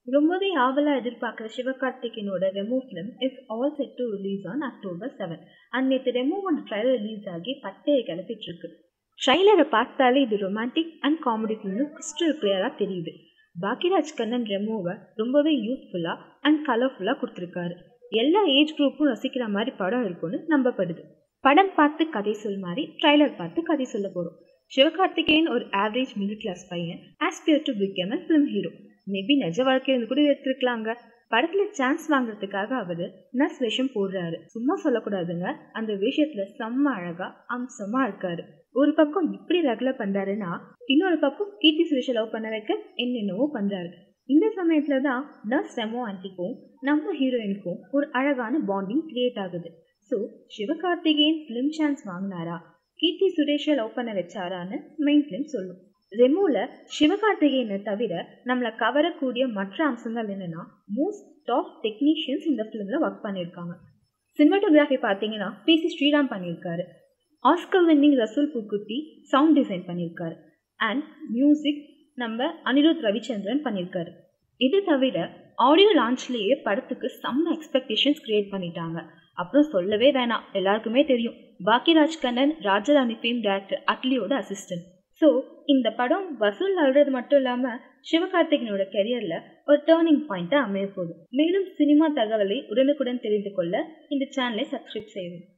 ரொம்பவே ஆவலா எதிர்பார்க்குற சிவகார்த்திகேயனோட Remo film is all set to release on October seven and நேற்று ரெமோவோட ட்ரைலர் ரிலீஸ் ஆகி பட்டையை கிளப்பிட்டு இருக்கு ட்ரைலரை பார்த்தாலே இது ரொமான்டிக் அண்ட் காமெடி ஃபிலிம்னு கிறிஸ்டல் கிளியராக தெரியுது பாக்கியராஜ் கண்ணன் ரெமோவை ரொம்பவே யூத்ஃபுல்லாக அண்ட் கலர்ஃபுல்லாக கொடுத்துருக்காரு எல்லா ஏஜ் குரூப்பும் ரசிக்கிற மாதிரி படம் இருக்கும்னு நம்பப்படுது படம் பார்த்து கதை சொல் மாதிரி ட்ரைலர் பார்த்து கதை சொல்ல போகிறோம் சிவகார்த்திகேயன் ஒரு ஆவரேஜ் மிடில் கிளாஸ் பையன் aspire to become a film hero maybe நிஜ வாழ்க்கையில கூட எடுத்துருக்கலாங்க படத்துல சான்ஸ் வாங்குறதுக்காக அவரு நர்ஸ் வேஷம் போடுறாரு சும்மா சொல்லக்கூடாதுங்க அந்த விஷயத்துல செம்ம அழகா அம்சமா இருக்காரு ஒரு பக்கம் இப்படி ரெகுலர் பண்றாருன்னா இன்னொரு பக்கம் கீர்த்தி சுரேஷ லவ் பண்ண வைக்க என்னென்னவோ பண்றாரு இந்த சமயத்துல தான் நர்ஸ் ரெமோ ஆண்டிக்கும் நம்ம ஹீரோயினுக்கும் ஒரு அழகான பாண்டிங் கிரியேட் ஆகுது ஸோ சிவகார்த்திகேயன் ஃபிலிம் சான்ஸ் வாங்கினாரா கீர்த்தி சுரேஷை லவ் பண்ண வச்சாரான்னு மெயின் ஃபிலிம் சொல்லும் ரெமோல சிவகார்த்திகேயனை தவிர நம்மளை கவரக்கூடிய மற்ற அம்சங்கள் என்னன்னா மோஸ்ட் டாப் டெக்னீஷியன்ஸ் இந்த ஃபிலிமில் ஒர்க் பண்ணியிருக்காங்க சினிமாட்டோகிராஃபி பார்த்தீங்கன்னா பிசி ஸ்ரீராம் பண்ணியிருக்காரு Oscar winning Resul Pookutty sound design பண்ணியிருக்காரு அண்ட் மியூசிக் நம்ம அனிருத் ரவிச்சந்திரன் பண்ணியிருக்காரு இது தவிர ஆடியோ லான்ச்லேயே படத்துக்கு செம்ம எக்ஸ்பெக்டேஷன்ஸ் கிரியேட் பண்ணிட்டாங்க அப்புறம் சொல்லவே வேணாம் எல்லாருக்குமே தெரியும் பாக்கியராஜ் கண்ணன் ராஜராணி ஃபிலிம் டைரக்டர் அட்லியோட அசிஸ்டன்ட் ஸோ இந்த படம் வசூல் அழுறது மட்டும் இல்லாமல் சிவகார்த்திகனோட கெரியரில் ஒரு டேர்னிங் பாயிண்ட்டாக அமைய போகுது மேலும் சினிமா தகவலை உடனுக்குடன் தெரிந்து கொள்ள இந்த சேனலை சப்ஸ்கிரைப் செய்யவும்